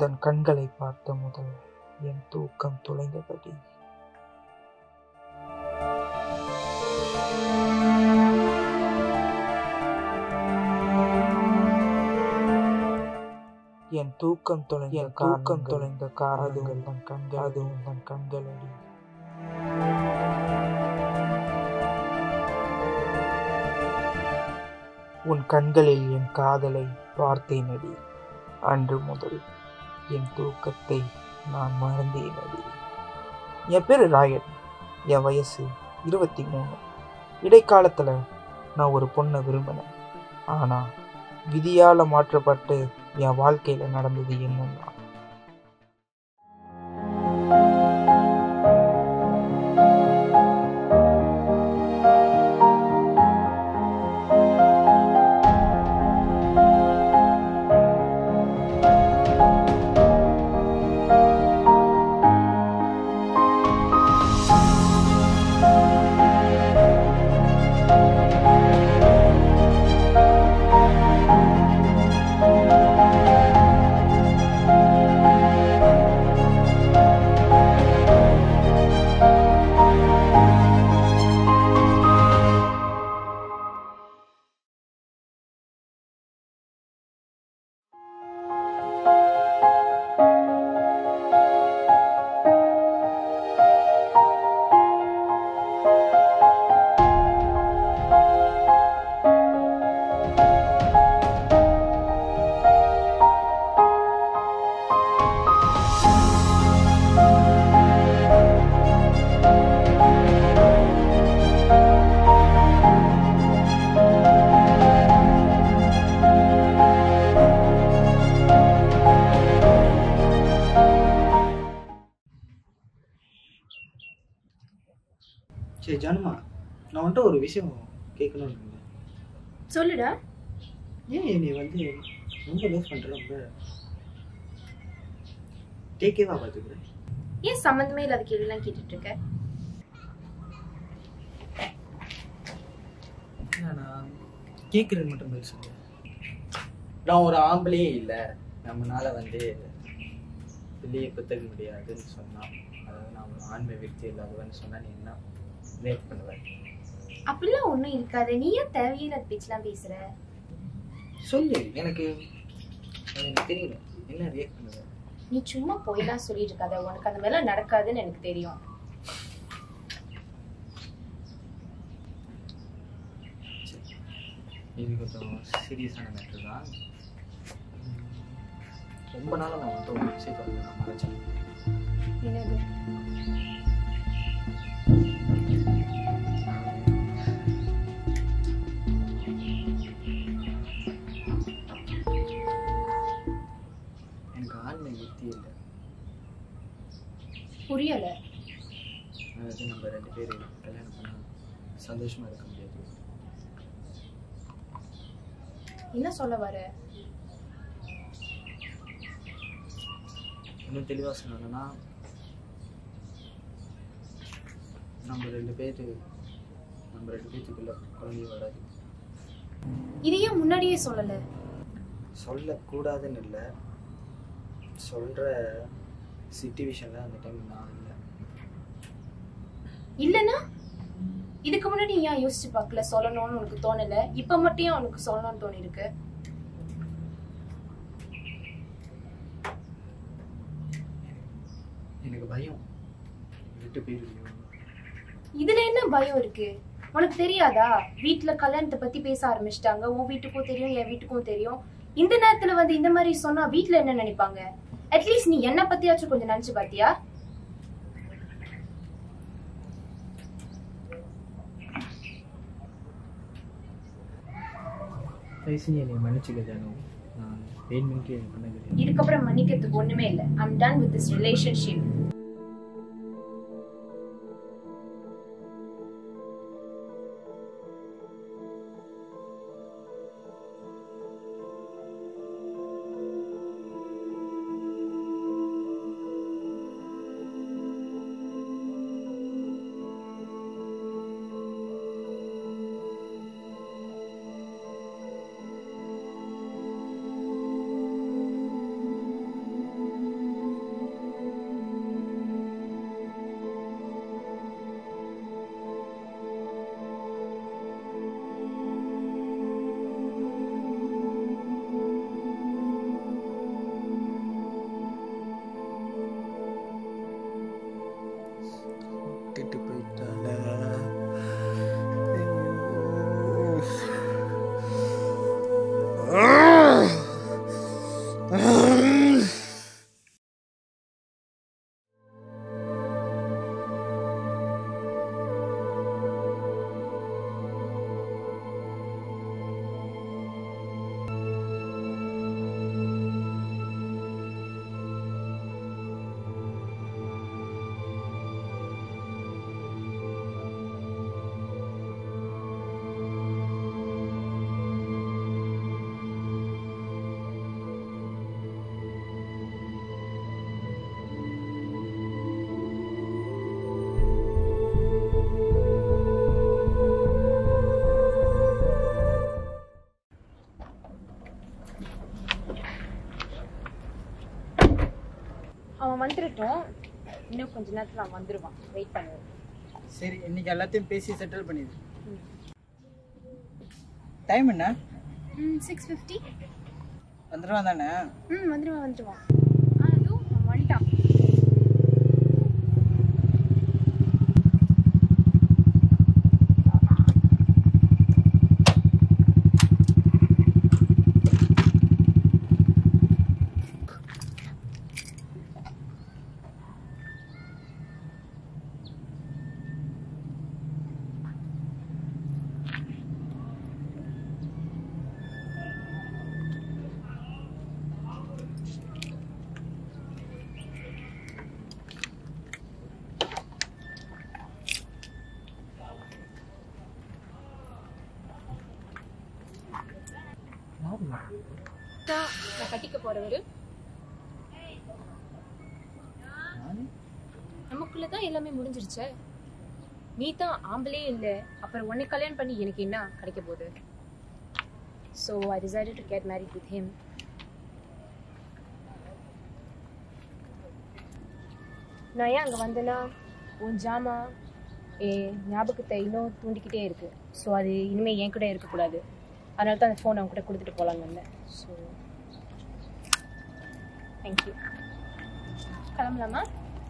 உந்தன் கண்களை பார்த்த முதல் என் தூக்கம் தொலைந்தபடி என் தூக்கம் தொலைந்த என் தூக்கம் தொலைந்த காரணங்கள் தன் கண்கள் அதுவும் தன் கண்களடி உன் கண்களில் என் காதலை பார்த்தேனடி அன்று முதல் என் தூக்கத்தை நான் மறந்தேனடி என் பேர் ராயன் என் வயசு இருபத்தி மூணு இடைக்காலத்தில் நான் ஒரு பொண்ணை விரும்பினேன் ஆனால் விதியால் மாற்றப்பட்டு என் வாழ்க்கையில் நடந்தது என்னன்னா சரி ஜானுமா நான் வந்துட்டு ஒரு விஷயம் கேட்கணும்னு இருந்தேன் சொல்லுடா ஏன் நீ வந்து ரொம்ப லவ் பண்ணுற ரொம்ப டேக்கேவா பார்த்துக்கிறேன் ஏன் சம்மந்தமே இல்லாத கேள்விலாம் கேட்டுட்டு இருக்க நான் கேட்குறது மட்டும் பதில் சொல்லு நான் ஒரு ஆம்பளையே இல்லை நம்மனால வந்து வெளியே குத்தக முடியாதுன்னு சொன்னான் அதாவது நான் ஒரு ஆண்மை விருத்தி இல்லாதவன்னு சொன்னா நீ என்ன லேட் பண்ணுவேன் அப்படிலாம் ஒண்ணும் இருக்காது நீ ஏன் தேவையில்லாத பேச்செல்லாம் பேசுற சொல்லு எனக்கு எனக்கு தெரியல என்ன ரியாக்ட் பண்ணுவேன் நீ சும்மா போயெல்லாம் சொல்லிட்டு இருக்காத உனக்கு அந்த மாதிரிலாம் நடக்காதுன்னு எனக்கு தெரியும் இது கொஞ்சம் சீரியஸான மேட்ரு தான் உம், ரொம்ப நாளாக நான் வந்து ஒரு விஷயத்தை வந்து நான் மறைச்சேன் என்னது எனக்கு ஆண்மை விருத்தி இல்லை புரியல அதாவது நம்ம ரெண்டு பேர் கல்யாணம் பண்ணா சந்தோஷமா இருக்க முடியாது என்ன சொல்ல வர இன்னும் தெளிவாக சொல்லணும்னா நம்ம ரெண்டு பேர் நம்ம ரெண்டு பேர்த்துக்குள்ள குழந்தைய வராது இது ஏன் முன்னாடியே சொல்லல சொல்லக்கூடாதுன்னு இல்லை சொல்கிற சுச்சுவேஷனில் அந்த டைம் நான் இல்லை இல்லனா இதுக்கு முன்னாடி ஏன் யோசிச்சு பார்க்கல சொல்லணும்னு உனக்கு தோணல இப்ப மட்டும் ஏன் உனக்கு சொல்லணும்னு தோணி இருக்கு எனக்கு பயம் விட்டு போயிருக்கோம் இதுல என்ன பயம் இருக்கு உனக்கு தெரியாதா வீட்ல கல்யாணத்தை பத்தி பேச ஆரம்பிச்சிட்டாங்க உன் வீட்டுக்கும் தெரியும் என் வீட்டுக்கும் தெரியும் இந்த நேரத்துல வந்து இந்த மாதிரி சொன்னா வீட்ல என்ன நினைப்பாங்க அட்லீஸ்ட் நீ என்ன பத்தியாச்சும் கொஞ்சம் நினைச்சு பாத்தியா தயவு செஞ்சு என்னை மன்னிச்சுக்க ஜானு நான் வேணுமென்ட்டு எனக்கு பண்ண கிடையாது இதுக்கப்புறம் மன்னிக்கிறதுக்கு ஒண்ணுமே இல்ல I'm done with this relationship அவன் வந்துட்டோம் இன்னும் கொஞ்ச நேரத்துல அவன் வந்துருவான் வெயிட் பண்ணு சரி இன்னைக்கு எல்லாத்தையும் பேசி செட்டில் பண்ணிடு டைம் என்ன ம் சிக்ஸ் ஃபிஃப்டி வந்துடுவான் தானே ம் வந்துருவான் வந்துருவான் ஆ அதுவும் அவன் வந்துட்டான் நான் கட்டிக்க போறவரு நமக்குள்ள தான் எல்லாமே முடிஞ்சிருச்சே நீ தான் ஆம்பளே இல்லை அப்புறம் உன்னை கல்யாணம் பண்ணி எனக்கு என்ன கிடைக்க போகுது so I decided to get married with him நான் ஏன் அங்கே வந்தேன்னா உன் ஜாமா என் ஞாபகத்தை இன்னும் தூண்டிக்கிட்டே இருக்கு ஸோ அது இனிமேல் என் கூட இருக்கக்கூடாது அதனால தான் அந்த ஃபோன் அவங்க கூட கொடுத்துட்டு போகலான்னு வந்தேன் ஸோ தேங்க்யூ கிளம்பலாமா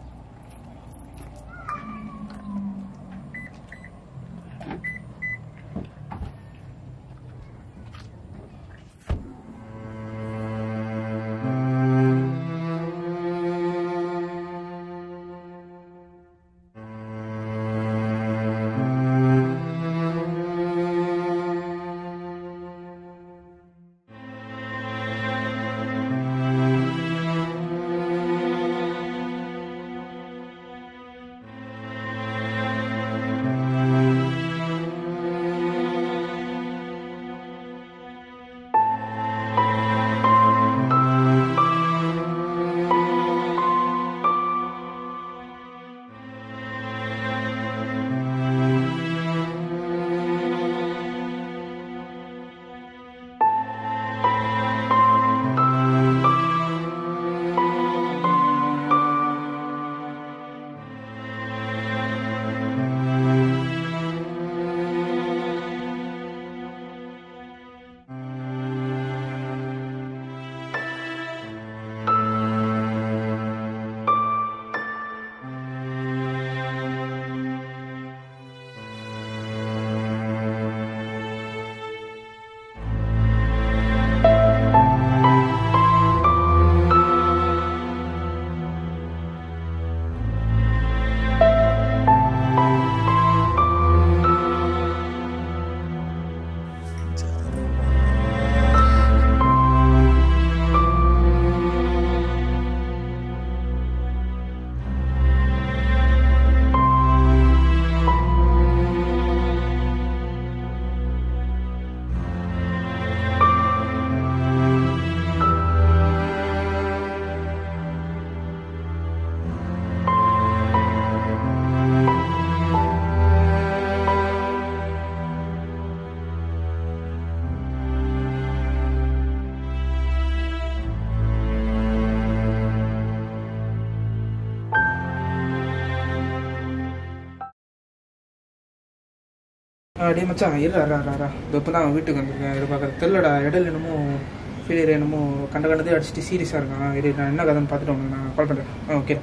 டே மச்சான் இரு அரா அரா இதோ இப்போ தான் வீட்டுக்கு வந்திருக்கேன் இது பார்க்குற தெரியலடா இடையில என்னமோ ஃபீலியர் என்னமோ கண்ட கண்டதே அடிச்சுட்டு சீரியஸாக இருக்கான் இரு நான் என்ன கதைன்னு பார்த்துட்டு உனக்கு நான் கால் பண்ணுறேன் ஆ ஓகே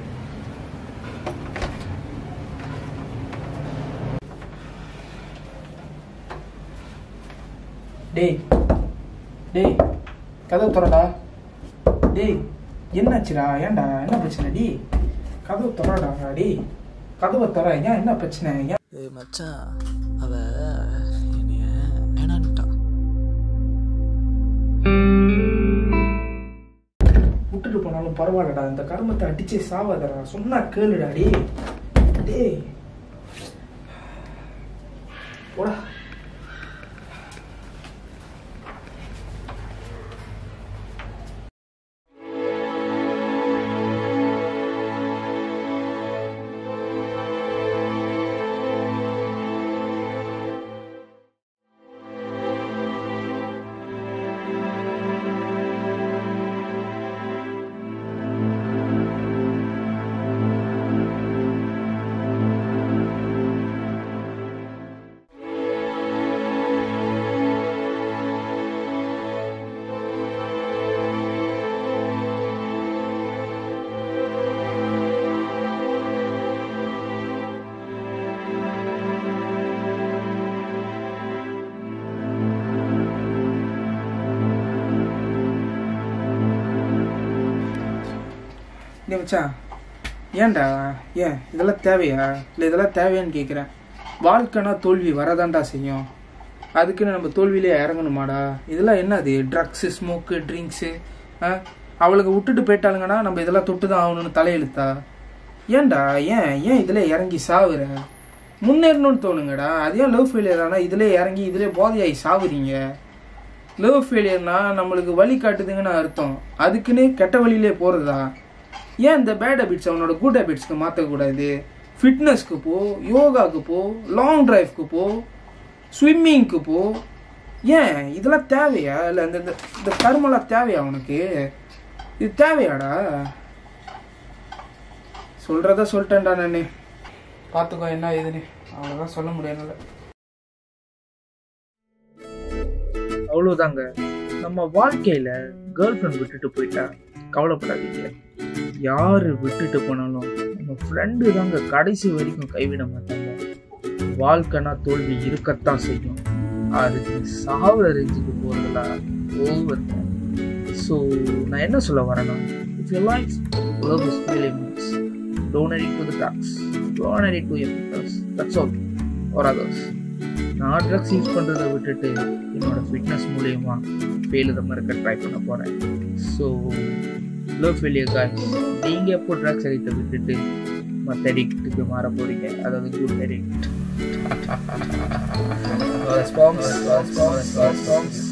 டேய் டேய் கதவு திறடா டேய் என்னாச்சுடா ஏன்டா என்ன பிரச்சனை டி கதவு திறடா டேய் கதவை திற ஏன் என்ன பிரச்சனை ஏன் ஏய் மச்சான் அவ என்னைய வேணான்ட்டான் விட்டுட்டு போனாலும் பரவாயில்லடா இந்த கருமத்தை அடிச்சே சாவாதடா சொன்னா கேளுடா டேய் டேய் போடா நீ மச்சான் ஏன்டா ஏன் இதெல்லாம் தேவையா இல்லை இதெல்லாம் தேவையான்னு கேட்குறேன் வாழ்க்கைனா தோல்வி வரதான்டா செய்யும் அதுக்குன்னு நம்ம தோல்வியிலே இறங்கணுமாடா இதெல்லாம் என்னது ட்ரக்ஸு ஸ்மோக்கு ட்ரிங்க்ஸு அவளுக்கு விட்டுட்டு போயிட்டாளுங்கன்னா நம்ம இதெல்லாம் தொட்டு தான் ஆகணும்னு தலையெழுத்தா ஏன்டா ஏன் ஏன் இதில் இறங்கி சாவுற முன்னேறணும்னு தோணுங்கடா அதே லவ் ஃபெயிலியர் ஆனால் இதிலே இறங்கி இதிலே போதையாகி சாவுறீங்க லவ் ஃபெயிலியர்னா நம்மளுக்கு வழி காட்டுதுங்கன்னு அர்த்தம் அதுக்குன்னு கெட்ட வழியிலே போகிறதா ஏன் இந்த பேட் ஹேபிட்ஸ் அவனோட குட் ஹேபிட்ஸ்க்கு மாற்றக்கூடாது ஃபிட்னஸ்க்கு போ யோகாவுக்கு போ லாங் டிரைவ்க்கு போ ஸ்விம்மிங்க்கு போ ஏன் இதெல்லாம் தேவையா இல்லை இந்த இந்த- இந்த கருமெல்லாம் தேவையா உனக்கு இது தேவையாடா சொல்கிறத சொல்லிட்டேன்டா நான் பார்த்துக்கோ என்ன இதுன்னு அவ்வளோதான் சொல்ல முடியல அவ்வளோதாங்க நம்ம வாழ்க்கையில் கேர்ள் ஃப்ரெண்ட் விட்டுட்டு போயிட்டா கவலைப்படாதீங்க யார் விட்டுட்டு போனாலும் நம்ம ஃப்ரெண்டு தாங்க கடைசி வரைக்கும் கைவிட மாட்டாங்க வாழ்க்கைனா தோல்வி இருக்கத்தான் செய்யும் அதுக்கு சாவுற ரேஞ்சுக்கு போகிறதுலாம் ஓவர் ஸோ நான் என்ன சொல்ல வரேன்னா if you life love is really means டோனரி டு த டாக்ஸ் டோனரி டு எம்பிட்டர்ஸ் தட்ஸ் ஆல் ஆர் அதர்ஸ் நான் ட்ரக்ஸ் யூஸ் பண்ணுறதை விட்டுட்டு என்னோட ஃபிட்னஸ் மூலியமா ஃபெயிலுத மறக்க ட்ரை பண்ண போகிறேன் ஸோ லவ் ஃபெயிலியர் காய்ஸ் நீங்கள் எப்போ ட்ரக்ஸ் அடிக்டை விட்டுட்டு மற்ற அடிக்ட்டுக்கு மாற போகிறீங்க அதாவது good addict response, response, response.